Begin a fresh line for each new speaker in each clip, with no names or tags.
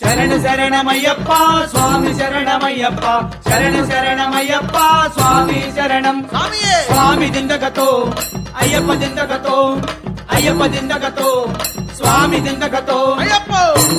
శరణ శరణమయ్యప్ప స్వామి శరణమయ్యప్ప శరణ శరణమయ్యప్ప స్వామి శరణం
స్వామియే
స్వామి దిందగతో అయ్యప్ప దిందగతో అయ్యప్ప దిందగతో స్వామి దిందగతో
అయ్యప్ప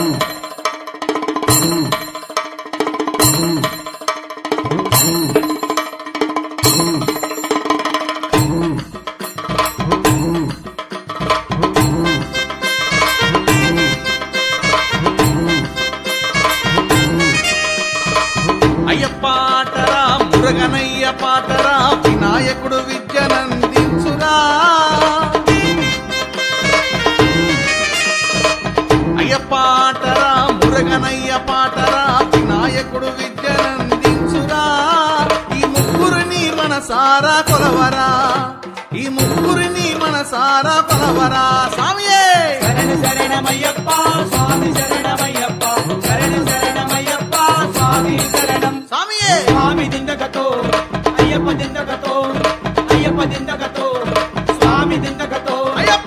అయ్యప్ప ఆటరా మురగనయ్య పాటరా వినాయకుడు విద్యనందించురా అయ్యప్ప ఆటరా మురగనయ్య పాటరా వినాయకుడు విద్యనందించురా ఈ ముగ్గురిని మనసారా కొలవరా ఈ ముగ్గురిని మనసారా కొలవరా స్వామియే
శరణ శరణమయ్యప్ప స్వామి శరణమయ్యప్ప శరణ శరణమయ్యప్ప స్వామి శరణం
స్వామియే
స్వామి దిందగతో అయ్యప్ప దిందగతో అయ్యప్ప దిందగతో స్వామి దిందగతో
అయ్యప్ప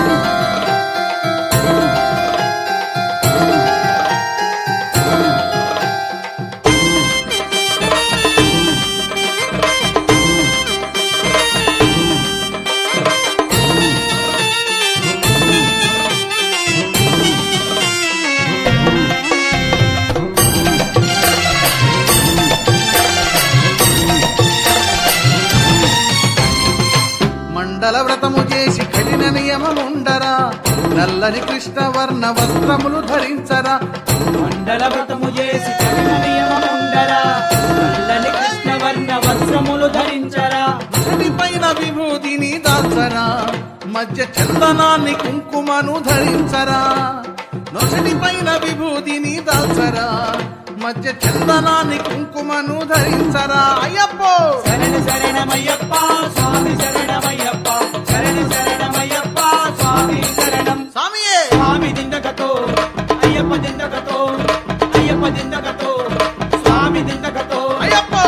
మండల వ్రతము చేసి కఠిన నియమముండరా నల్లని కృష్ణవర్ణ వస్త్రములు ధరించరా
మండల వ్రతము చేసి కఠిన నియమముండరా నల్లని కృష్ణవర్ణ వస్త్రములు ధరించరా
పైన విభూతిని దాల్చరా మధ్య చందనాన్ని కుంకుమను ధరించరా నొసటి పైన విభూతిని దాల్చరా మధ్య చందనాన్ని కుంకుమను ధరించరా అయ్యప్పో
శరణ శరణమయ్యప్ప స్వామి శరణమయ్యప్ప శరణ శరణమయ్యప్ప స్వామి శరణం
స్వామియే
స్వామి దిందగతో అయ్యప్ప దిందగతో అయ్యప్ప దిందగతో స్వామి దిందగతో
అయ్యప్పో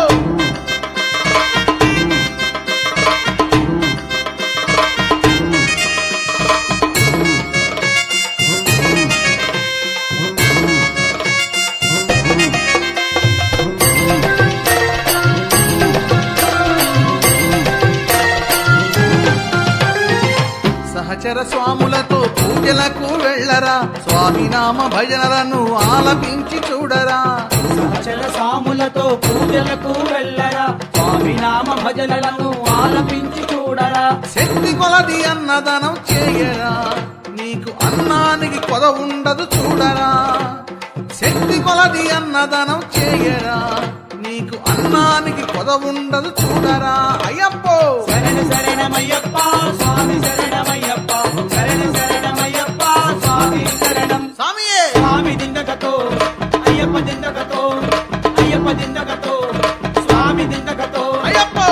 సహచర స్వాములతో పూజలకు వెళ్ళరా స్వామి నామ భజనలను ఆలపించి చూడరా
సహచర సాములతో పూజలకు వెళ్ళరా స్వామి నామ భజనలను ఆలపించి చూడరా
శక్తి కొలది అన్నదనం చేయరా నీకు అన్నానికి కొద ఉండదు చూడరా శక్తి కొలది అన్నదనం చేయరా నీకు అన్నానికి కొద ఉండదు చూడరా అయ్యప్పో
శరణ శరణమయ్యప్ప స్వామి శరణమయ్యప్ప శరణ శరణమయ్యప్ప స్వామి శరణం
స్వామియే
స్వామి దిందగతో అయ్యప్ప దిందగతో అయ్యప్ప దిందగతో స్వామి దిందగతో
అయ్యప్పో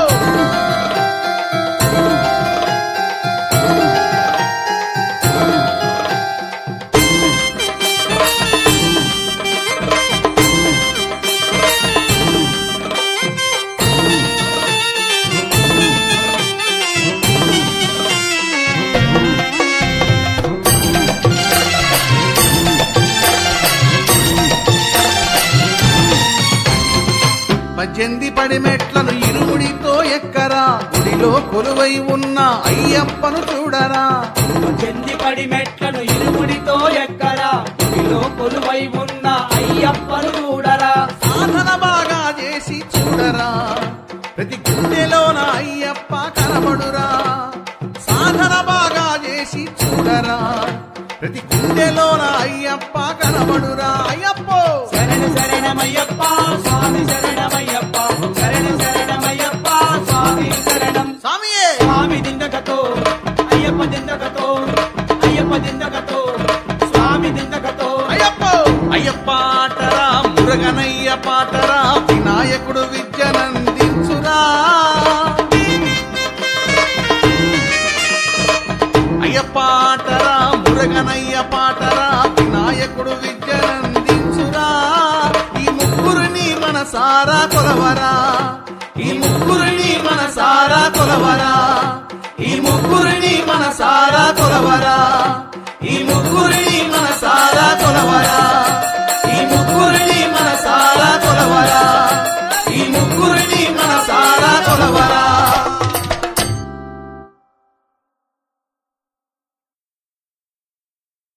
పద్దెనిమిది పడి మెట్లను ఇరుముడితో ఎక్కరా గుడిలో కొలువై ఉన్న అయ్యప్పను చూడరా
చెంది పడి మెట్లను ఇరుముడితో ఎక్కరా గుడిలో కొలువై ఉన్న అయ్యప్పను చూడరా
సాధన బాగా చేసి చూడరా ప్రతి గుండెలోన అయ్యప్ప కనబడురా సాధన బాగా చేసి చూడరా ప్రతి గుండెలోన అయ్యప్ప కనబడురా అయ్యప్పో
శరణ శరణమయ్యప్ప స్వామి శరణమయ్యప్ప శరణ శరణమయ్యప్ప స్వామి శరణం
స్వామియే
స్వామి దిందగతో అయ్యప్ప దిందగతో అయ్యప్ప దిందగతో స్వామి దిందగతో
అయ్యప్పో అయ్యప్ప ఆటరా మురగనయ్య పాటరా వినాయకుడు విద్యనందించురా అయ్యప్ప ఆటరా మురగనయ్య పాటరా వినాయకుడు విద్యనందించురా ఈ ముగ్గురిని మనసారా కొలవరా ఈ ముగ్గురిని మనసారా కొలవరా ఈ ముగ్గురిని మనసారా కొలవరా ఈ ముగ్గురిని మనసారా కొలవరా